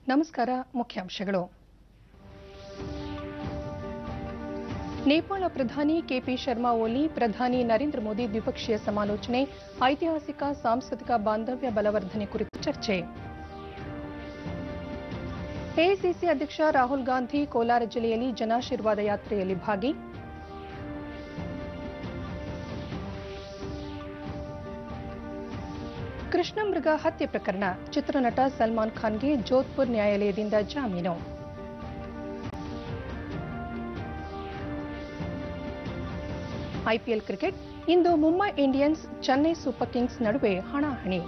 ನಮಸ್ಕಾರ ಮುಖ್ಯಾಂಶಗಳು ನೇಪಾಳ ಪ್ರಧಾನಿ ಕೆಪಿ ಶರ್ಮಾ ಓಲಿ ಪ್ರಧಾನಿ ನರೇಂದ್ರ ಮೋದಿ ದ್ವಿಪಕ್ಷೀಯ ಸಮಾಲೋಚನೆ ಐತಿಹಾಸಿಕ ಸಾಂಸ್ಕೃತಿಕ ಬಾಂಧವ್ಯ ಬಲವರ್ಧನೆ ಕುರಿತು ಚರ್ಚೆ ಎಐಸಿಸಿ ಅಧ್ಯಕ್ಷ ರಾಹುಲ್ ಗಾಂಧಿ ಕೋಲಾರ ಜಿಲ್ಲೆಯಲ್ಲಿ ಜನಾಶೀರ್ವಾದ ಯಾತ್ರೆಯಲ್ಲಿ ಭಾಗಿ ಕೃಷ್ಣಮೃಗ ಹತ್ಯೆ ಪ್ರಕರಣ ಚಿತ್ರನಟ ಸಲ್ಮಾನ್ ಖಾನ್ಗೆ ಜೋಧ್ಪುರ್ ನ್ಯಾಯಾಲಯದಿಂದ ಜಾಮೀನು ಐಪಿಎಲ್ ಕ್ರಿಕೆಟ್ ಇಂದು Mumbai Indians Chennai super kings ನಡುವೆ ಹಣಾಹಣಿ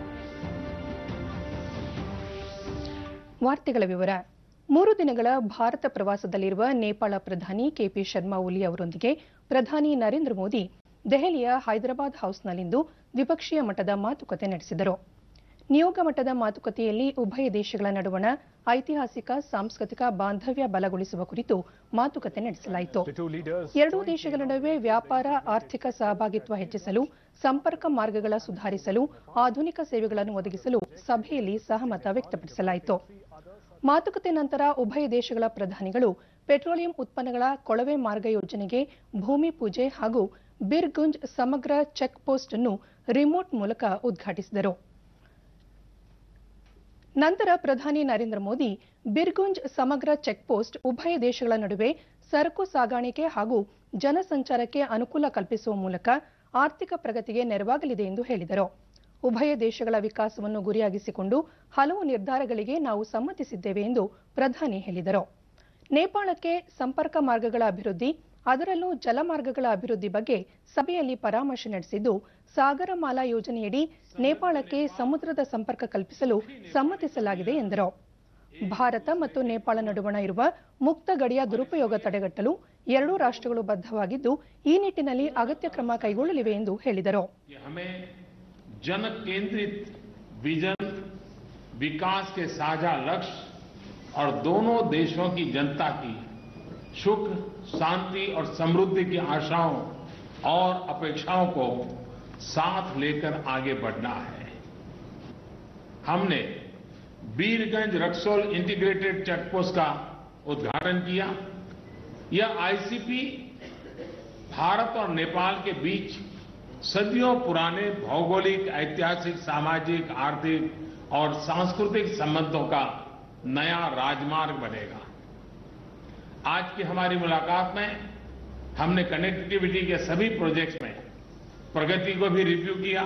ವಾರ್ತೆಗಳ ವಿವರ ಮೂರು ದಿನಗಳ ಭಾರತ ಪ್ರವಾಸದಲ್ಲಿರುವ ನೇಪಾಳ ಪ್ರಧಾನಿ ಕೆಪಿ ಶರ್ಮಾ ಒಲಿ ಅವರೊಂದಿಗೆ ಪ್ರಧಾನಿ ನರೇಂದ್ರ ಮೋದಿ ದೆಹಲಿಯ ಹೈದರಾಬಾದ್ ಹೌಸ್ನಲ್ಲಿಂದು ದ್ವಿಪಕ್ಷೀಯ ಮಟ್ಟದ ಮಾತುಕತೆ ನಡೆಸಿದರು ನಿಯೋಗ ಮಟ್ಟದ ಮಾತುಕತೆಯಲ್ಲಿ ಉಭಯ ದೇಶಗಳ ನಡುವಣ ಐತಿಹಾಸಿಕ ಸಾಂಸ್ಕೃತಿಕ ಬಾಂಧವ್ಯ ಬಲಗೊಳಿಸುವ ಕುರಿತು ಮಾತುಕತೆ ನಡೆಸಲಾಯಿತು ಎರಡೂ ದೇಶಗಳ ನಡುವೆ ವ್ಯಾಪಾರ ಆರ್ಥಿಕ ಸಹಭಾಗಿತ್ವ ಹೆಚ್ಚಿಸಲು ಸಂಪರ್ಕ ಮಾರ್ಗಗಳ ಸುಧಾರಿಸಲು ಆಧುನಿಕ ಸೇವೆಗಳನ್ನು ಒದಗಿಸಲು ಸಭೆಯಲ್ಲಿ ಸಹಮತ ವ್ಯಕ್ತಪಡಿಸಲಾಯಿತು ಮಾತುಕತೆ ನಂತರ ಉಭಯ ದೇಶಗಳ ಪ್ರಧಾನಿಗಳು ಪೆಟ್ರೋಲಿಯಂ ಉತ್ಪನ್ನಗಳ ಕೊಳವೆ ಮಾರ್ಗ ಯೋಜನೆಗೆ ಭೂಮಿ ಪೂಜೆ ಹಾಗೂ ಬಿರ್ಗುಂಜ್ ಸಮಗ್ರ ಚೆಕ್ ಪೋಸ್ಟ್ ಅನ್ನು ರಿಮೋಟ್ ಮೂಲಕ ಉದ್ಘಾಟಿಸಿದರು ನಂತರ ಪ್ರಧಾನಿ ನರೇಂದ್ರ ಮೋದಿ ಬಿರ್ಗುಂಜ್ ಸಮಗ್ರ ಚೆಕ್ ಪೋಸ್ಟ್ ಉಭಯ ದೇಶಗಳ ನಡುವೆ ಸರಕು ಸಾಗಾಣಿಕೆ ಹಾಗೂ ಜನಸಂಚಾರಕ್ಕೆ ಅನುಕೂಲ ಕಲ್ಪಿಸುವ ಮೂಲಕ ಆರ್ಥಿಕ ಪ್ರಗತಿಗೆ ನೆರವಾಗಲಿದೆ ಎಂದು ಹೇಳಿದರು ಉಭಯ ದೇಶಗಳ ವಿಕಾಸವನ್ನು ಗುರಿಯಾಗಿಸಿಕೊಂಡು ಹಲವು ನಿರ್ಧಾರಗಳಿಗೆ ನಾವು ಸಮ್ಮತಿಸಿದ್ದೇವೆ ಎಂದು ಪ್ರಧಾನಿ ಹೇಳಿದರು ನೇಪಾಳಕ್ಕೆ ಸಂಪರ್ಕ ಮಾರ್ಗಗಳ ಅಭಿವೃದ್ಧಿ ಅದರಲ್ಲೂ ಜಲಮಾರ್ಗಗಳ ಅಭಿವೃದ್ಧಿ ಬಗ್ಗೆ ಸಭೆಯಲ್ಲಿ ಪರಾಮರ್ಶೆ ನಡೆಸಿದ್ದು ಸಾಗರಮಾಲಾ ಯೋಜನೆಯಡಿ ನೇಪಾಳಕ್ಕೆ ಸಮುದ್ರದ ಸಂಪರ್ಕ ಕಲ್ಪಿಸಲು ಸಮ್ಮತಿಸಲಾಗಿದೆ ಎಂದರು ಭಾರತ ಮತ್ತು ನೇಪಾಳ ನಡುವಣ ಇರುವ ಮುಕ್ತ ಗಡಿಯ ದುರುಪಯೋಗ ತಡೆಗಟ್ಟಲು ಎರಡೂ ರಾಷ್ಟ್ರಗಳು ಬದ್ಧವಾಗಿದ್ದು ಈ ನಿಟ್ಟಿನಲ್ಲಿ ಅಗತ್ಯ ಕ್ರಮ ಕೈಗೊಳ್ಳಲಿವೆ ಎಂದು ಹೇಳಿದರು कि हमें जन केंद्रित विजन विकास के साझा लक्ष्य और दोनों देशों की जनता की सुख शांति और समृद्धि की आशाओं और अपेक्षाओं को साथ लेकर आगे बढ़ना है हमने बीरगंज रक्सौल इंटीग्रेटेड चेकपोस्ट का उद्घाटन किया यह आईसीपी भारत और नेपाल के बीच सदियों पुराने भौगोलिक ऐतिहासिक सामाजिक आर्थिक और सांस्कृतिक संबंधों का नया राजमार्ग बनेगा आज की हमारी मुलाकात में हमने कनेक्टिविटी के सभी प्रोजेक्ट्स में प्रगति को भी रिव्यू किया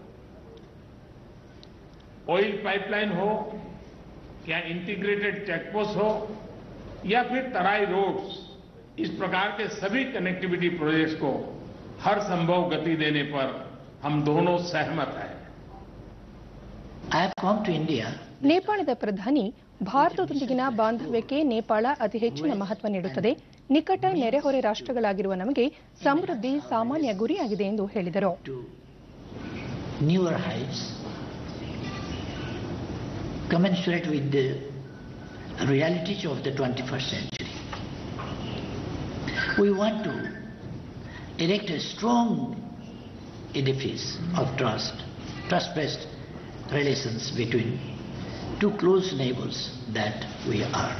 ऑयल पाइपलाइन हो या इंटीग्रेटेड चेकपोस्ट हो या फिर तराई रोड्स इस प्रकार के सभी कनेक्टिविटी प्रोजेक्ट्स को हर संभव गति देने पर हम दोनों सहमत हैं I have come to India ನೇಪಾಳದ ಪ್ರಧಾನಿ ಭಾರತದೊಂದಿಗಿನ ಬಾಂಧವ್ಯಕ್ಕೆ ನೇಪಾಳ ಅತಿ ಹೆಚ್ಚಿನ ಮಹತ್ವ ನೀಡುತ್ತದೆ ನಿಕಟ ನೆರೆಹೊರೆ ರಾಷ್ಟ್ರಗಳಾಗಿರುವ ನಮಗೆ ಸಮೃದ್ಧಿ ಸಾಮಾನ್ಯ ಗುರಿಯಾಗಿದೆ ಎಂದು ಹೇಳಿದರು to newer heights, commensurate with the realities of the 21st century. We want to erect a strong edifice of trust, trust-based relations between two close neighbors that we are.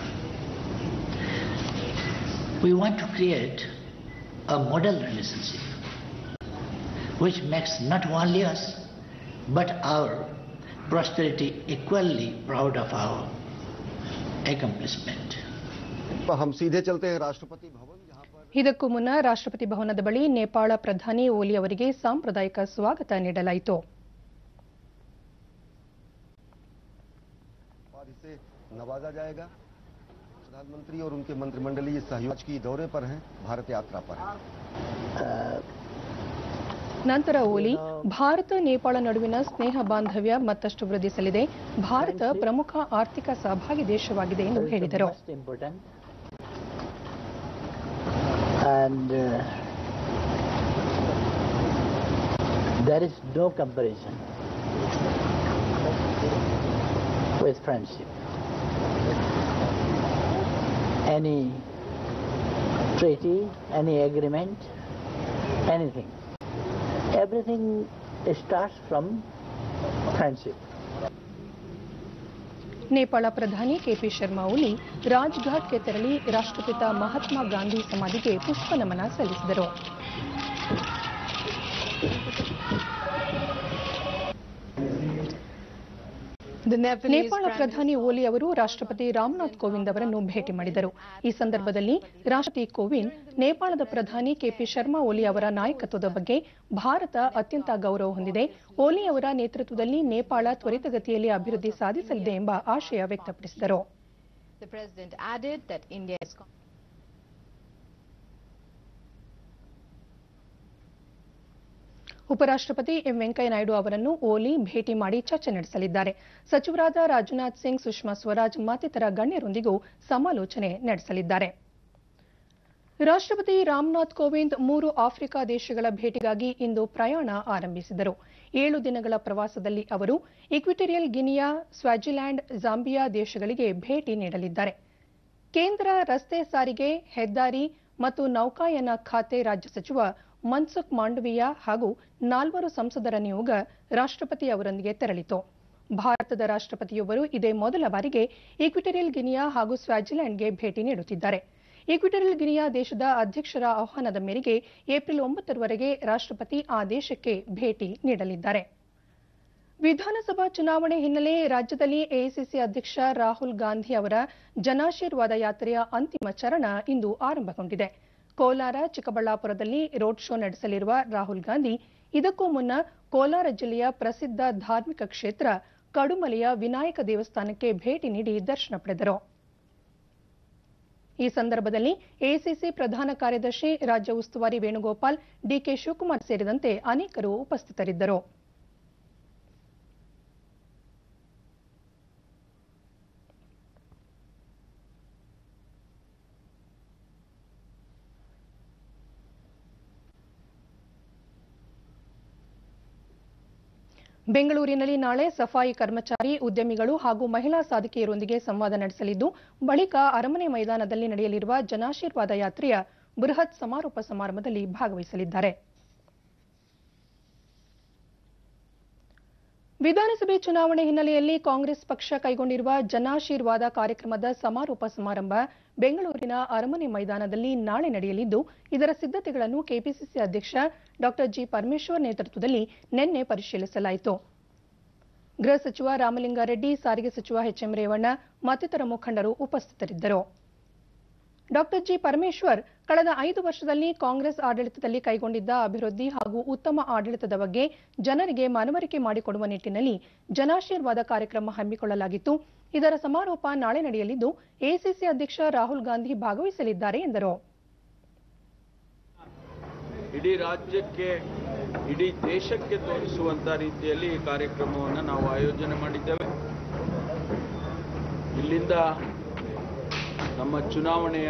We want to create a model relationship which makes not only us but our prosperity equally proud of our accomplishment. हम सीधे चलते हैं राष्ट्रपति भवन जहां पर ಇದಕ್ಕೂ ಮುನ್ನ ರಾಷ್ಟ್ರಪತಿ ಭವನದ ಬಳಿ ನೇಪಾಳ ಪ್ರಧಾನಿ ಓಲಿ ಅವರಿಗೆ ಸಾಂಪ್ರದಾಯಿಕ ಸ್ವಾಗತ ನೀಡಲಾಯಿತು बाद इसे नवाजा जाएगा प्रधानमंत्री और उनके मंत्रिमंडलीय सहयोग की दौरे पर हैं भारत यात्रा पर हैं ನಂತರ ಓಲಿ ಭಾರತ ನೇಪಾಳ ನಡುವಿನ ಸ್ನೇಹ ಬಾಂಧವ್ಯ ಮತ್ತಷ್ಟು ವೃದ್ಧಿಸಲಿದೆ ಭಾರತ ಪ್ರಮುಖ ಆರ್ಥಿಕ ಸಹಭಾಗಿ ದೇಶವಾಗಿದೆ ಎಂದು ಹೇಳಿದರು Most important. And uh, there is no comparison with friendship. Any treaty, any agreement, anything. Everything starts from friendship. Nepal ಪ್ರಧಾನಿ ಕೆಪಿ ಶರ್ಮಾ ಓಲಿ ರಾಜ್ಘಾಟ್ಗೆ ತೆರಳಿ ರಾಷ್ಟ್ರಪಿತ ಮಹಾತ್ಮ ಗಾಂಧಿ ಸಮಾಧಿಗೆ ಪುಷ್ಪ ನಮನ ಸಲ್ಲಿಸಿದರು ನೇಪಾಳ ಪ್ರಧಾನಿ ಓಲಿ ಅವರು ರಾಷ್ಟ್ರಪತಿ ರಾಮನಾಥ್ ಕೋವಿಂದ್ ಅವರನ್ನು ಭೇಟಿ ಮಾಡಿದರು ಈ ಸಂದರ್ಭದಲ್ಲಿ ರಾಷ್ಟ್ರಪತಿ ಕೋವಿಂದ್ ನೇಪಾಳದ ಪ್ರಧಾನಿ ಕೆಪಿ ಶರ್ಮಾ ಓಲಿ ಅವರ ನಾಯಕತ್ವದ ಬಗ್ಗೆ ಭಾರತ ಅತ್ಯಂತ ಗೌರವ ಹೊಂದಿದೆ ಓಲಿ ಅವರ ನೇತೃತ್ವದಲ್ಲಿ ನೇಪಾಳ ತ್ವರಿತಗತಿಯಲ್ಲಿ ಅಭಿವೃದ್ಧಿ ಸಾಧಿಸಲಿದೆ ಎಂಬ ಆಶಯ ವ್ಯಕ್ತಪಡಿಸಿದರು The president added that India is ಉಪರಾಷ್ಟ್ರಪತಿ ಎಂ ವೆಂಕಯ್ಯನಾಯ್ಡು ಅವರನ್ನು ಓಲಿ ಭೇಟಿ ಮಾಡಿ ಚರ್ಚೆ ನಡೆಸಲಿದ್ದಾರೆ ಸಚಿವರಾದ ರಾಜನಾಥ್ ಸಿಂಗ್ ಸುಷ್ಮಾ ಸ್ವರಾಜ್ ಮತ್ತಿತರ ಗಣ್ಯರೊಂದಿಗೂ ಸಮಾಲೋಚನೆ ನಡೆಸಲಿದ್ದಾರೆ ರಾಷ್ಟ್ರಪತಿ ರಾಮನಾಥ್ ಕೋವಿಂದ್ ಮೂರು ಆಫ್ರಿಕಾ ದೇಶಗಳ ಭೇಟಿಗಾಗಿ ಇಂದು ಪ್ರಯಾಣ ಆರಂಭಿಸಿದರು ಏಳು ದಿನಗಳ ಪ್ರವಾಸದಲ್ಲಿ ಅವರು ಇಕ್ವಿಟೋರಿಯಲ್ ಗಿನಿಯಾ ಸ್ವಾಜಿಲ್ಯಾಂಡ್ ಜಾಂಬಿಯಾ ದೇಶಗಳಿಗೆ ಭೇಟಿ ನೀಡಲಿದ್ದಾರೆ ಕೇಂದ್ರ ರಸ್ತೆ ಸಾರಿಗೆ ಹೆದ್ದಾರಿ ಮತ್ತು ನೌಕಾಯನ ಖಾತೆ ರಾಜ್ಯ ಸಚಿವ ಮನ್ಸುಖ್ ಮಾಂಡವೀಯ ಹಾಗೂ ನಾಲ್ವರು ಸಂಸದರ ನಿಯೋಗ ರಾಷ್ಟ್ರಪತಿ ಅವರೊಂದಿಗೆ ತೆರಳಿತು ಭಾರತದ ರಾಷ್ಟ್ರಪತಿಯೊಬ್ಬರು ಇದೇ ಮೊದಲ ಬಾರಿಗೆ ಈಕ್ವಿಟೋರಿಯಲ್ ಗಿನಿಯಾ ಹಾಗೂ ಸ್ವಾಜಿಲ್ಯಾಂಡ್ಗೆ ಭೇಟಿ ನೀಡುತ್ತಿದ್ದಾರೆ ಈಕ್ವಿಟೋರಿಯಲ್ ಗಿನಿಯಾ ದೇಶದ ಅಧ್ಯಕ್ಷರ ಆಹ್ವಾನದ ಮೇರೆಗೆ ಏಪ್ರಿಲ್ ಒಂಬತ್ತರವರೆಗೆ ರಾಷ್ಟ್ರಪತಿ ಆ ದೇಶಕ್ಕೆ ಭೇಟಿ ನೀಡಲಿದ್ದಾರೆ ವಿಧಾನಸಭಾ ಚುನಾವಣೆ ಹಿನ್ನೆಲೆ ರಾಜ್ಯದಲ್ಲಿ ಎಐಸಿಸಿ ಅಧ್ಯಕ್ಷ ರಾಹುಲ್ ಗಾಂಧಿ ಅವರ ಜನಾಶೀರ್ವಾದ ಯಾತ್ರೆಯ ಅಂತಿಮ ಚರಣ ಇಂದು ಆರಂಭಗೊಂಡಿದೆ ಕೋಲಾರ ಚಿಕ್ಕಬಳ್ಳಾಪುರದಲ್ಲಿ ರೋಡ್ ಶೋ ನಡೆಸಲಿರುವ ರಾಹುಲ್ ಗಾಂಧಿ ಇದಕ್ಕೂ ಮುನ್ನ ಕೋಲಾರ ಜಿಲ್ಲೆಯ ಪ್ರಸಿದ್ಧ ಧಾರ್ಮಿಕ ಕ್ಷೇತ್ರ ಕಡುಮಲೆಯ ವಿನಾಯಕ ದೇವಸ್ಥಾನಕ್ಕೆ ಭೇಟಿ ನೀಡಿ ದರ್ಶನ ಪಡೆದರು ಈ ಸಂದರ್ಭದಲ್ಲಿ ಎಐಸಿಸಿ ಪ್ರಧಾನ ಕಾರ್ಯದರ್ಶಿ ರಾಜ್ಯ ಉಸ್ತುವಾರಿ ವೇಣುಗೋಪಾಲ್ ಡಿಕೆ ಶಿವಕುಮಾರ್ ಸೇರಿದಂತೆ ಅನೇಕರು ಉಪಸ್ಥಿತರಿದ್ದರು ಬೆಂಗಳೂರಿನಲ್ಲಿ ನಾಳೆ ಸಫಾಯಿ ಕರ್ಮಚಾರಿ ಉದ್ಯಮಿಗಳು ಹಾಗೂ ಮಹಿಳಾ ಸಾಧಕಿಯರೊಂದಿಗೆ ಸಂವಾದ ನಡೆಸಲಿದ್ದು ಬಳಿಕ ಅರಮನೆ ಮೈದಾನದಲ್ಲಿ ನಡೆಯಲಿರುವ ಜನಾಶೀರ್ವಾದ ಯಾತ್ರೆಯ ಬೃಹತ್ ಸಮಾರೋಪ ಸಮಾರಂಭದಲ್ಲಿ ಭಾಗವಹಿಸಲಿದ್ದಾರೆ ವಿಧಾನಸಭೆ ಚುನಾವಣೆ ಹಿನ್ನೆಲೆಯಲ್ಲಿ ಕಾಂಗ್ರೆಸ್ ಪಕ್ಷ ಕೈಗೊಂಡಿರುವ ಜನಾಶೀರ್ವಾದ ಕಾರ್ಯಕ್ರಮದ ಸಮಾರೋಪ ಸಮಾರಂಭ ಬೆಂಗಳೂರಿನ ಅರಮನೆ ಮೈದಾನದಲ್ಲಿ ನಾಳೆ ನಡೆಯಲಿದ್ದು ಇದರ ಸಿದ್ಧತೆಗಳನ್ನು ಕೆಪಿಸಿಸಿ ಅಧ್ಯಕ್ಷ ಡಾ ಜಿ ಪರಮೇಶ್ವರ್ ನೇತೃತ್ವದಲ್ಲಿ ನಿನ್ನೆ ಪರಿಶೀಲಿಸಲಾಯಿತು ಗೃಹ ಸಚಿವ ರಾಮಲಿಂಗಾರೆಡ್ಡಿ ಸಾರಿಗೆ ಸಚಿವ ಎಚ್ಎಂ ರೇವಣ್ಣ ಮತ್ತಿತರ ಮುಖಂಡರು ಉಪಸ್ಥಿತರಿದ್ದರು ಡಾ ಜಿ ಪರಮೇಶ್ವರ್ ಕಳೆದ ಐದು ವರ್ಷದಲ್ಲಿ ಕಾಂಗ್ರೆಸ್ ಆಡಳಿತದಲ್ಲಿ ಕೈಗೊಂಡಿದ್ದ ಅಭಿವೃದ್ಧಿ ಹಾಗೂ ಉತ್ತಮ ಆಡಳಿತದ ಬಗ್ಗೆ ಜನರಿಗೆ ಮನವರಿಕೆ ಮಾಡಿಕೊಡುವ ನಿಟ್ಟಿನಲ್ಲಿ ಜನಾಶೀರ್ವಾದ ಕಾರ್ಯಕ್ರಮ ಹಮ್ಮಿಕೊಳ್ಳಲಾಗಿತ್ತು ಇದರ ಸಮಾರೋಪ ನಾಳೆ ನಡೆಯಲಿದ್ದು ಎಸಿಸಿ ಅಧ್ಯಕ್ಷ ರಾಹುಲ್ ಗಾಂಧಿ ಭಾಗವಹಿಸಲಿದ್ದಾರೆ ಎಂದರು ಇಡೀ ರಾಜ್ಯಕ್ಕೆ ಇಡೀ ದೇಶಕ್ಕೆ ತೋರಿಸುವಂತ ರೀತಿಯಲ್ಲಿ ಈ ಕಾರ್ಯಕ್ರಮವನ್ನು ನಾವು ಆಯೋಜನೆ ಮಾಡಿದ್ದೇವೆ ಇಲ್ಲಿಂದ ನಮ್ಮ ಚುನಾವಣೆಯ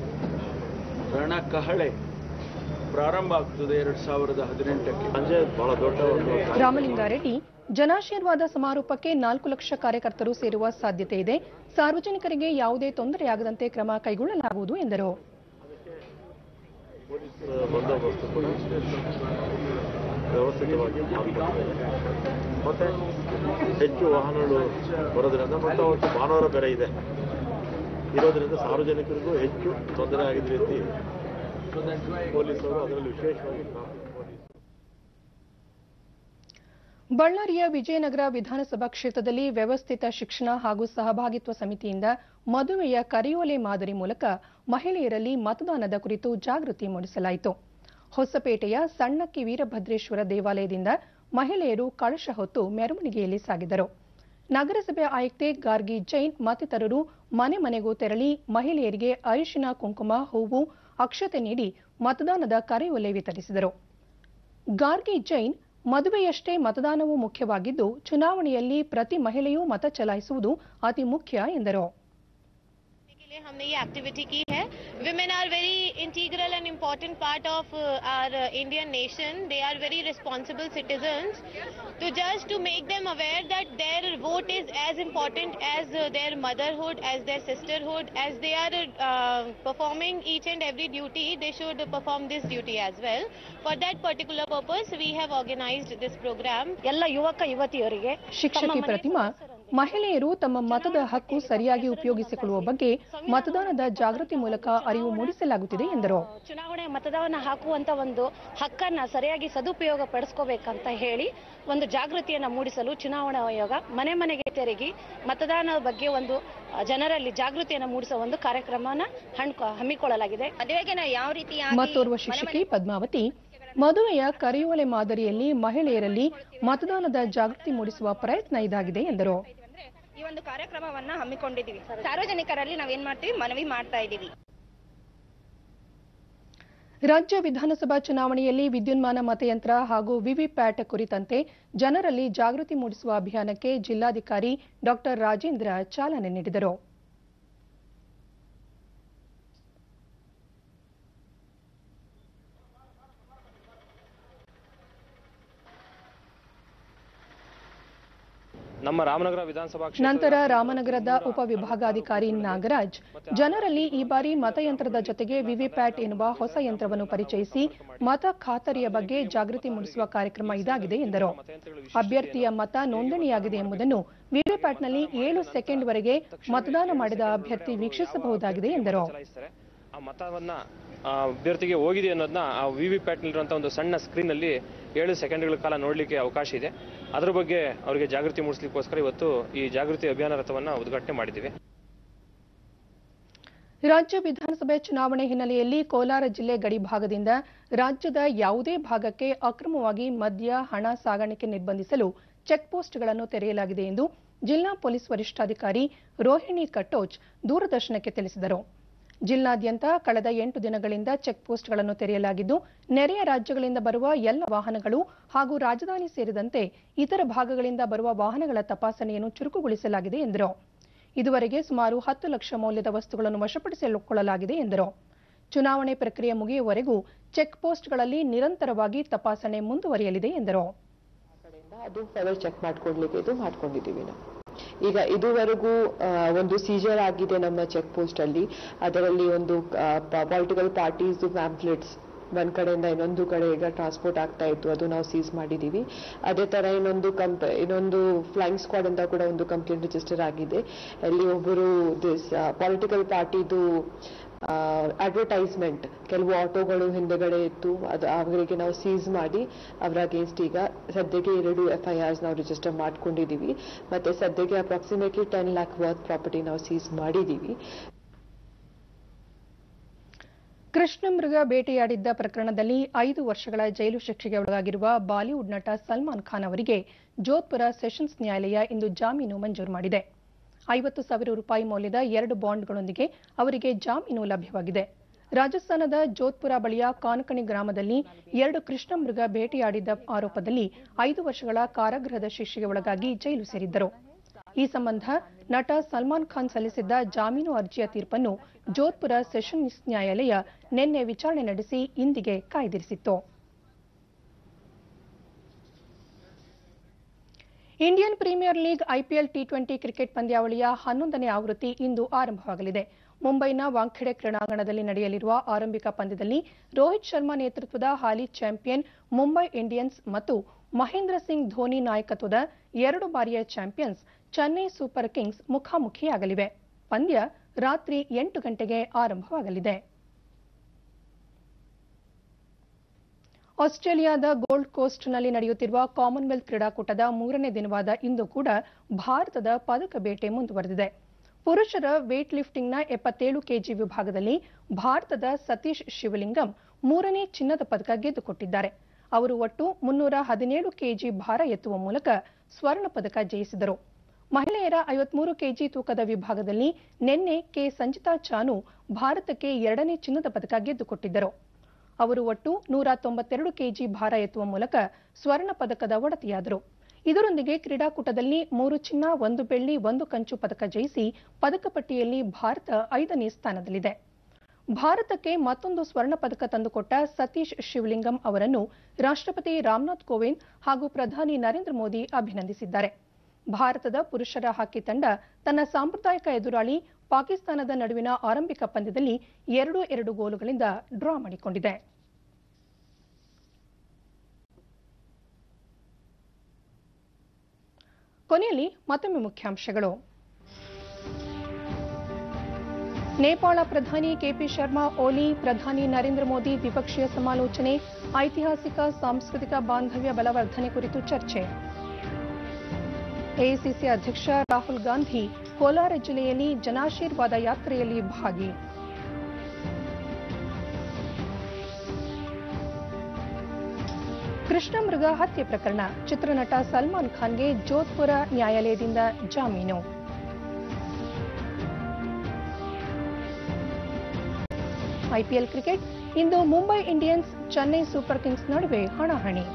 ರಣಕಹಳೆ ಪ್ರಾರಂಭ ಆಗ್ತದೆ ಎರಡ್ ಸಾವಿರದ ಹದಿನೆಂಟಕ್ಕೆ ಸಂಜೆ ಬಹಳ ದೊಡ್ಡ ಒಂದು ರಾಮಲಿಂಗಾರೆಡ್ಡಿ ಜನಾಶೀರ್ವಾದ ಸಮಾರೋಪಕ್ಕೆ ನಾಲ್ಕು ಲಕ್ಷ ಕಾರ್ಯಕರ್ತರು ಸೇರುವ ಸಾಧ್ಯತೆ ಇದೆ ಸಾರ್ವಜನಿಕರಿಗೆ ಯಾವುದೇ ತೊಂದರೆಯಾಗದಂತೆ ಕ್ರಮ ಕೈಗೊಳ್ಳಲಾಗುವುದು ಎಂದರು ಬಂದೋಬಸ್ತು ಕೂಡ ವ್ಯವಸ್ಥಿತವಾಗಿ ಮಾಡಿಕೊಂಡಿದ್ದೇವೆ ಮತ್ತೆ ಹೆಚ್ಚು ವಾಹನಗಳು ಬರೋದ್ರಿಂದ ಮತ್ತೆ ಅವತ್ತು ಭಾನುವಾರ ಬೇರೆ ಇದೆ ಇರೋದ್ರಿಂದ ಸಾರ್ವಜನಿಕರಿಗೂ ಹೆಚ್ಚು ತೊಂದರೆ ಆಗಿದ ರೀತಿ ಪೊಲೀಸರು ಅದರಲ್ಲಿ ವಿಶೇಷವಾಗಿ ಟ್ರಾಫಿಕ್ ಪೊಲೀಸ್ ಬಳ್ಳಾರಿಯ ವಿಜಯನಗರ ವಿಧಾನಸಭಾ ಕ್ಷೇತ್ರದಲ್ಲಿ ವ್ಯವಸ್ಥಿತ ಶಿಕ್ಷಣ ಹಾಗೂ ಸಹಭಾಗಿತ್ವ ಸಮಿತಿಯಿಂದ ಮದುವೆಯ ಕರೆಯೋಲೆ ಮಾದರಿ ಮೂಲಕ ಮಹಿಳೆಯರಲ್ಲಿ ಮತದಾನದ ಕುರಿತು ಜಾಗೃತಿ ಮೂಡಿಸಲಾಯಿತು ಹೊಸಪೇಟೆಯ ಸಣ್ಣಕ್ಕಿ ವೀರಭದ್ರೇಶ್ವರ ದೇವಾಲಯದಿಂದ ಮಹಿಳೆಯರು ಕಳಶ ಹೊತ್ತು ಮೆರವಣಿಗೆಯಲ್ಲಿ ಸಾಗಿದರು ನಗರಸಭೆ ಆಯುಕ್ತೆ ಗಾರ್ಗಿ ಜೈನ್ ಮತ್ತಿತರರು ಮನೆ ಮನೆಗೂ ತೆರಳಿ ಮಹಿಳೆಯರಿಗೆ ಅರಿಶಿನ ಕುಂಕುಮ ಹೂವು ಅಕ್ಷತೆ ನೀಡಿ ಮತದಾನದ ಕರೆಯೋಲೆ ವಿತರಿಸಿದರು ಗಾರ್ಗಿ ಜೈನ್ ಮದುವೆಯಷ್ಟೇ ಮತದಾನವೂ ಮುಖ್ಯವಾಗಿದ್ದು ಚುನಾವಣೆಯಲ್ಲಿ ಪ್ರತಿ ಮಹಿಳೆಯೂ ಮತ ಚಲಾಯಿಸುವುದು ಅತಿ ಮುಖ್ಯ ಎಂದರು के लिए हमने ये एक्टिविटी की है women are very integral and important part of uh, our uh, Indian nation they are very responsible citizens to just to make them aware that their vote is as important as uh, their motherhood as their sisterhood as they are uh, performing each and every duty they should perform this duty as well for that particular purpose we have organized this program ಎಲ್ಲ ಯುವಕ ಯುವತಿಯರಿಗೆ ಶಿಕ್ಷಕಿ ಪ್ರತಿಮಾ ಮಹಿಳೆಯರು ತಮ್ಮ ಮತದ ಹಕ್ಕು ಸರಿಯಾಗಿ ಉಪಯೋಗಿಸಿಕೊಳ್ಳುವ ಬಗ್ಗೆ ಮತದಾನದ ಜಾಗೃತಿ ಮೂಲಕ ಅರಿವು ಮೂಡಿಸಲಾಗುತ್ತಿದೆ ಎಂದರು ಚುನಾವಣೆ ಮತದಾನ ಹಾಕುವಂತ ಒಂದು ಹಕ್ಕನ್ನ ಸರಿಯಾಗಿ ಸದುಪಯೋಗ ಪಡಿಸ್ಕೋಬೇಕಂತ ಹೇಳಿ ಒಂದು ಜಾಗೃತಿಯನ್ನ ಮೂಡಿಸಲು ಚುನಾವಣಾ ಆಯೋಗ ಮನೆ ಮನೆಗೆ ತೆರಗಿ ಮತದಾನದ ಬಗ್ಗೆ ಒಂದು ಆ, ಜನರಲ್ಲಿ ಜಾಗೃತಿಯನ್ನ ಮೂಡಿಸುವ ಒಂದು ಕಾರ್ಯಕ್ರಮನ ಹಣ್ಕೊ- ಹಮ್ಮಿಕೊಳ್ಳಲಾಗಿದೆ ಮದುವೆಗೆ ನಾವು ಯಾವ ರೀತಿ ಮತ್ತೋರ್ವ ಶಿಕ್ಷಕಿ ಪದ್ಮಾವತಿ ಮದುವೆಯ ಕರೆಯೋಲೆ ಮಾದರಿಯಲ್ಲಿ ಮಹಿಳೆಯರಲ್ಲಿ ಮತದಾನದ ಜಾಗೃತಿ ಮೂಡಿಸುವ ಪ್ರಯತ್ನ ಇದಾಗಿದೆ ಎಂದರು ಈ ಒಂದು ಕಾರ್ಯಕ್ರಮವನ್ನ ಹಮ್ಮಿಕೊಂಡಿದ್ದೀವಿ ಸಾರ್ವಜನಿಕರಲ್ಲಿ ನಾವೇನ್ ಮಾಡ್ತೀವಿ ಮನವಿ ಮಾಡ್ತಾ ಇದ್ದೀವಿ ರಾಜ್ಯ ವಿಧಾನಸಭಾ ಚುನಾವಣೆಯಲ್ಲಿ ವಿದ್ಯುನ್ಮಾನ ಮತಯಂತ್ರ ಹಾಗೂ ವಿವಿಪ್ಯಾಟ್ ಕುರಿತಂತೆ ಜನರಲ್ಲಿ ಜಾಗೃತಿ ಮೂಡಿಸುವ ಅಭಿಯಾನಕ್ಕೆ ಜಿಲ್ಲಾಧಿಕಾರಿ ಡಾ ರಾಜೇಂದ್ರ ಚಾಲನೆ ನೀಡಿದರು ನಮ್ಮ ರಾಮನಗರ ವಿಧಾನಸಭಾ ನಂತರ ರಾಮನಗರದ ಉಪವಿಭಾಗಾಧಿಕಾರಿ ನಾಗರಾಜ್ ಜನರಲ್ಲಿ ಈ ಬಾರಿ ಮತಯಂತ್ರದ ಜೊತೆಗೆ ವಿವಿಪ್ಯಾಟ್ ಎನ್ನುವ ಹೊಸ ಯಂತ್ರವನ್ನು ಪರಿಚಯಿಸಿ ಮತ ಖಾತರಿಯ ಬಗ್ಗೆ ಜಾಗೃತಿ ಮೂಡಿಸುವ ಕಾರ್ಯಕ್ರಮ ಇದಾಗಿದೆ ಎಂದರು ಅಭ್ಯರ್ಥಿಯ ಮತ ನೋಂದಣಿಯಾಗಿದೆ ಎಂಬುದನ್ನು ವಿವಿಪ್ಯಾಟ್ನಲ್ಲಿ ಏಳು ಸೆಕೆಂಡ್ವರೆಗೆ ಮತದಾನ ಮಾಡಿದ ಅಭ್ಯರ್ಥಿ ವೀಕ್ಷಿಸಬಹುದಾಗಿದೆ ಎಂದರು ಚಲಾಯಿಸ್ತಾರೆ ಆ ಮತವನ್ನ ಆ, ಅಭ್ಯರ್ಥಿಗೆ ಹೋಗಿದೆ ಅನ್ನೋದನ್ನ ಆ ವಿ ವಿ ಪ್ಯಾಟ್ನಲ್ಲಿರುವಂಥ ಒಂದು ಸಣ್ಣ ಸ್ಕ್ರೀನಲ್ಲಿ ಏಳು ಸೆಕೆಂಡ್ಗಳ ಕಾಲ ನೋಡಲಿಕ್ಕೆ ಅವಕಾಶ ಇದೆ ಅದರ ಬಗ್ಗೆ ಅವರಿಗೆ ಜಾಗೃತಿ ಮೂಡಿಸ್ಲಿಕ್ಕೋಸ್ಕರ ಇವತ್ತು ಈ ಜಾಗೃತಿ ಅಭಿಯಾನ ರಥವನ್ನ ಉದ್ಘಾಟನೆ ಮಾಡಿದ್ದೀವಿ ರಾಜ್ಯ ವಿಧಾನಸಭೆ ಚುನಾವಣೆ ಹಿನ್ನೆಲೆಯಲ್ಲಿ ಕೋಲಾರ ಜಿಲ್ಲೆ ಗಡಿ ಭಾಗದಿಂದ ರಾಜ್ಯದ ಯಾವುದೇ ಭಾಗಕ್ಕೆ ಅಕ್ರಮವಾಗಿ ಮದ್ಯ ಹಣ ಸಾಗಾಣಿಕೆ ನಿರ್ಬಂಧಿಸಲು ಚೆಕ್ ಪೋಸ್ಟ್ಗಳನ್ನು ತೆರೆಯಲಾಗಿದೆ ಎಂದು ಜಿಲ್ಲಾ ಪೊಲೀಸ್ ವರಿಷ್ಠಾಧಿಕಾರಿ ರೋಹಿಣಿ ಕಟ್ಟೋಚ್ ದೂರದರ್ಶನಕ್ಕೆ ತಿಳಿಸಿದರು ಜಿಲ್ಲಾದ್ಯಂತ ಕಳೆದ ಎಂಟು ದಿನಗಳಿಂದ ಚೆಕ್ ಪೋಸ್ಟ್ಗಳನ್ನು ತೆರೆಯಲಾಗಿದ್ದು ನೆರೆಯ ರಾಜ್ಯಗಳಿಂದ ಬರುವ ಎಲ್ಲ ವಾಹನಗಳು ಹಾಗೂ ರಾಜಧಾನಿ ಸೇರಿದಂತೆ ಇತರ ಭಾಗಗಳಿಂದ ಬರುವ ವಾಹನಗಳ ತಪಾಸಣೆಯನ್ನು ಚುರುಕುಗೊಳಿಸಲಾಗಿದೆ ಎಂದರು ಇದುವರೆಗೆ ಸುಮಾರು ಹತ್ತು ಲಕ್ಷ ಮೌಲ್ಯದ ವಸ್ತುಗಳನ್ನು ವಶಪಡಿಸಿಕೊಳ್ಳಲಾಗಿದೆ ಎಂದರು ಚುನಾವಣೆ ಪ್ರಕ್ರಿಯೆ ಮುಗಿಯುವವರೆಗೂ ಚೆಕ್ ಪೋಸ್ಟ್ಗಳಲ್ಲಿ ನಿರಂತರವಾಗಿ ತಪಾಸಣೆ ಮುಂದುವರಿಯಲಿದೆ ಎಂದರು ಅದು ಫೆವರ್ ಚೆಕ್ ಮಾಡ್ಕೊಡ್ಲಿಕ್ಕೆ ಇದು ಮಾಡ್ಕೊಂಡಿದ್ದೀವಿ ನಾವು ಈಗ ಇದುವರೆಗೂ ಆ, ಒಂದು ಸೀಜರ್ ಆಗಿದೆ ನಮ್ಮ ಚೆಕ್ ಪೋಸ್ಟ್ ಅಲ್ಲಿ ಅದರಲ್ಲಿ ಒಂದು ಪೊಲಿಟಿಕಲ್ ಪಾರ್ಟೀಸ್ ಪ್ಯಾಂಪ್ಲೆಟ್ಸ್ ಒಂದ್ ಕಡೆಯಿಂದ ಇನ್ನೊಂದು ಕಡೆ ಈಗ ಟ್ರಾನ್ಸ್ಪೋರ್ಟ್ ಆಗ್ತಾ ಇತ್ತು ಅದು ನಾವು ಸೀಸ್ ಮಾಡಿದೀವಿ ಅದೇ ತರ ಇನ್ನೊಂದು ಕಂಪ್ ಇನ್ನೊಂದು ಫ್ಲೈಂಗ್ ಸ್ಕ್ವಾಡ್ ಅಂತ ಕೂಡ ಒಂದು ಕಂಪ್ಲೇಂಟ್ ರಿಜಿಸ್ಟರ್ ಆಗಿದೆ ಅಲ್ಲಿ ಒಬ್ಬರು ದಿಸ್ ಪೊಲಿಟಿಕಲ್ ಪಾರ್ಟಿದು ಅಡ್ವರ್ಟೈಸ್ಮೆಂಟ್ ಕೆಲವು ಆಟೋಗಳು ಹಿಂದೆಗಡೆ ಇತ್ತು ಅದು ಅವರಿಗೆ ನಾವು ಸೀಸ್ ಮಾಡಿ ಅವರ ಅಗೇನ್ಸ್ಟ್ ಈಗ ಸದ್ಯಕ್ಕೆ ಎರಡು ಎಫ್ ಐ ಆರ್ಸ್ ನಾವು ರಿಜಿಸ್ಟರ್ ಮಾಡ್ಕೊಂಡಿದೀವಿ ಮತ್ತೆ ಸದ್ಯಕ್ಕೆ approximately ten lakh worth property ನಾವು ಸೀಸ್ ಮಾಡಿದೀವಿ ಕೃಷ್ಣಮೃಗ ಬೇಟೆಯಾಡಿದ್ದ ಪ್ರಕರಣದಲ್ಲಿ ಐದು ವರ್ಷಗಳ ಜೈಲು ಶಿಕ್ಷೆಗೆ ಒಳಗಾಗಿರುವ ಬಾಲಿವುಡ್ ನಟ ಸಲ್ಮಾನ್ ಖಾನ್ ಅವರಿಗೆ ಜೋಧ್ಪುರ ಸೆಷನ್ಸ್ ನ್ಯಾಯಾಲಯ ಇಂದು ಜಾಮೀನು ಮಂಜೂರು ಮಾಡಿದೆ ಐವತ್ತು ಸಾವಿರ ರೂಪಾಯಿ ಮೌಲ್ಯದ ಎರಡು ಬಾಂಡ್ಗಳೊಂದಿಗೆ ಅವರಿಗೆ ಜಾಮೀನು ಲಭ್ಯವಾಗಿದೆ ರಾಜಸ್ಥಾನದ ಜೋಧ್ಪುರ ಬಳಿಯ ಕಾನಕಣಿ ಗ್ರಾಮದಲ್ಲಿ ಎರಡು ಕೃಷ್ಣಮೃಗ ಬೇಟೆಯಾಡಿದ್ದ ಆರೋಪದಲ್ಲಿ ಐದು ವರ್ಷಗಳ ಕಾರಾಗೃಹದ ಶಿಕ್ಷೆಗೆ ಒಳಗಾಗಿ ಜೈಲು ಸೇರಿದ್ದರು ಈ ಸಂಬಂಧ ನಟ ಸಲ್ಮಾನ್ ಖಾನ್ ಸಲ್ಲಿಸಿದ್ದ ಜಾಮೀನು ಅರ್ಜಿಯ ತೀರ್ಪನ್ನು ಜೋಧ್ಪುರ ಸೆಷನ್ಸ್ ನ್ಯಾಯಾಲಯ ನಿನ್ನೆ ವಿಚಾರಣೆ ನಡೆಸಿ ಇಂದಿಗೆ ಕಾಯ್ದಿರಿಸಿತ್ತು Indian premier league IPL T twenty cricket ಪಂದ್ಯಾವಳಿಯ ಹನ್ನೊಂದನೇ ಆವೃತ್ತಿ ಇಂದು ಆರಂಭವಾಗಲಿದೆ ಮುಂಬೈನ ವಾಂಖೆಡೆ ಕ್ರೀಡಾಂಗಣದಲ್ಲಿ ನಡೆಯಲಿರುವ ಆರಂಭಿಕ ಪಂದ್ಯದಲ್ಲಿ ರೋಹಿತ್ ಶರ್ಮಾ ನೇತೃತ್ವದ ಹಾಲಿ ಚಾಂಪಿಯನ್ ಮುಂಬೈ ಇಂಡಿಯನ್ಸ್ ಮತ್ತು ಮಹೇಂದ್ರ ಸಿಂಗ್ ಧೋನಿ ನಾಯಕತ್ವದ ಎರಡು ಬಾರಿಯ ಚಾಂಪಿಯನ್ಸ್ ಚೆನ್ನೈ ಸೂಪರ್ ಕಿಂಗ್ಸ್ ಮುಖಾಮುಖಿಯಾಗಲಿವೆ ಪಂದ್ಯ ರಾತ್ರಿ ಎಂಟು ಗಂಟೆಗೆ ಆರಂಭವಾಗಲಿದೆ ಆಸ್ಟ್ರೇಲಿಯಾದ ಗೋಲ್ಡ್ ಕೋಸ್ಟ್ನಲ್ಲಿ ನಡೆಯುತ್ತಿರುವ ಕಾಮನ್ವೆಲ್ತ್ ಕ್ರೀಡಾಕೂಟದ ಮೂರನೇ ದಿನವಾದ ಇಂದು ಕೂಡ ಭಾರತದ ಪದಕ ಬೇಟೆ ಮುಂದುವರೆದಿದೆ ಪುರುಷರ ವೇಟ್ ಲಿಫ್ಟಿಂಗ್ನ ಎಪ್ಪತ್ತೇಳು ಕೆಜಿ ವಿಭಾಗದಲ್ಲಿ ಭಾರತದ ಸತೀಶ್ ಶಿವಲಿಂಗಂ ಮೂರನೇ ಚಿನ್ನದ ಪದಕ ಗೆದ್ದುಕೊಟ್ಟಿದ್ದಾರೆ ಅವರು ಒಟ್ಟು ಮುನ್ನೂರ ಹದಿನೇಳು ಕೆಜಿ ಭಾರ ಎತ್ತುವ ಮೂಲಕ ಸ್ವರ್ಣ ಪದಕ ಜಯಿಸಿದರು ಮಹಿಳೆಯರ ಐವತ್ಮೂರು ಕೆಜಿ ತೂಕದ ವಿಭಾಗದಲ್ಲಿ ನಿನ್ನೆ ಕೆ ಸಂಜಿತಾ ಚಾನು ಭಾರತಕ್ಕೆ ಎರಡನೇ ಚಿನ್ನದ ಪದಕ ಗೆದ್ದುಕೊಟ್ಟಿದ್ದರು ಅವರು ಒಟ್ಟು ನೂರ ತೊಂಬತ್ತೆರಡು ಕೆಜಿ ಭಾರ ಎತ್ತುವ ಮೂಲಕ ಸ್ವರ್ಣ ಪದಕದ ಒಡತಿಯಾದರು ಇದರೊಂದಿಗೆ ಕ್ರೀಡಾಕೂಟದಲ್ಲಿ ಮೂರು ಚಿನ್ನ ಒಂದು ಬೆಳ್ಳಿ ಒಂದು ಕಂಚು ಪದಕ ಜಯಿಸಿ ಪದಕ ಪಟ್ಟಿಯಲ್ಲಿ ಭಾರತ ಐದನೇ ಸ್ಥಾನದಲ್ಲಿದೆ ಭಾರತಕ್ಕೆ ಮತ್ತೊಂದು ಸ್ವರ್ಣ ಪದಕ ತಂದುಕೊಟ್ಟ ಸತೀಶ್ ಶಿವಲಿಂಗಂ ಅವರನ್ನು ರಾಷ್ಟ್ರಪತಿ ರಾಮನಾಥ್ ಕೋವಿಂದ್ ಹಾಗೂ ಪ್ರಧಾನಿ ನರೇಂದ್ರ ಮೋದಿ ಅಭಿನಂದಿಸಿದ್ದಾರೆ ಭಾರತದ ಪುರುಷರ ಹಾಕಿ ತಂಡ ತನ್ನ ಸಾಂಪ್ರದಾಯಿಕ ಎದುರಾಳಿ ಪಾಕಿಸ್ತಾನದ ನಡುವಿನ ಆರಂಭಿಕ ಪಂದ್ಯದಲ್ಲಿ ಎರಡು ಎರಡು ಗೋಲುಗಳಿಂದ ಡ್ರಾ ಮಾಡಿಕೊಂಡಿದೆ ಕೊನೆಯಲ್ಲಿ ಮತ್ತೊಮ್ಮೆ ಮುಖ್ಯಾಂಶಗಳು ನೇಪಾಳ ಪ್ರಧಾನಿ ಕೆಪಿ ಶರ್ಮಾ ಓಲಿ ಪ್ರಧಾನಿ ನರೇಂದ್ರ ಮೋದಿ ದ್ವಿಪಕ್ಷೀಯ ಸಮಾಲೋಚನೆ ಐತಿಹಾಸಿಕ ಸಾಂಸ್ಕೃತಿಕ ಬಾಂಧವ್ಯ ಬಲವರ್ಧನೆ ಕುರಿತು ಚರ್ಚೆ ಎಐಸಿಸಿ ಅಧ್ಯಕ್ಷ ರಾಹುಲ್ ಗಾಂಧಿ ಕೋಲಾರ ಜಿಲ್ಲೆಯಲ್ಲಿ ಜನಾಶೀರ್ವಾದ ಯಾತ್ರೆಯಲ್ಲಿ ಭಾಗಿ ಕೃಷ್ಣ ಮೃಗ ಹತ್ಯೆ ಪ್ರಕರಣ ಚಿತ್ರನಟ ಸಲ್ಮಾನ್ ಖಾನ್ಗೆ ಜೋಧ್ಪುರ ನ್ಯಾಯಾಲಯದಿಂದ ಜಾಮೀನು ಐಪಿಎಲ್ ಕ್ರಿಕೆಟ್ ಇಂದು Mumbai Indians Chennai super kings ನಡುವೆ ಹಣಾಹಣಿ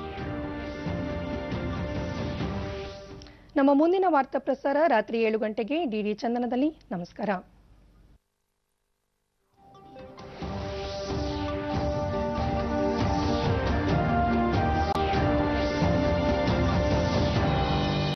ನಮ್ಮ ಮುಂದಿನ ವಾರ್ತಾ ಪ್ರಸಾರ ರಾತ್ರಿ ಏಳು ಗಂಟೆಗೆ ಡಿಡಿ ಚಂದನದಲ್ಲಿ ನಮಸ್ಕಾರ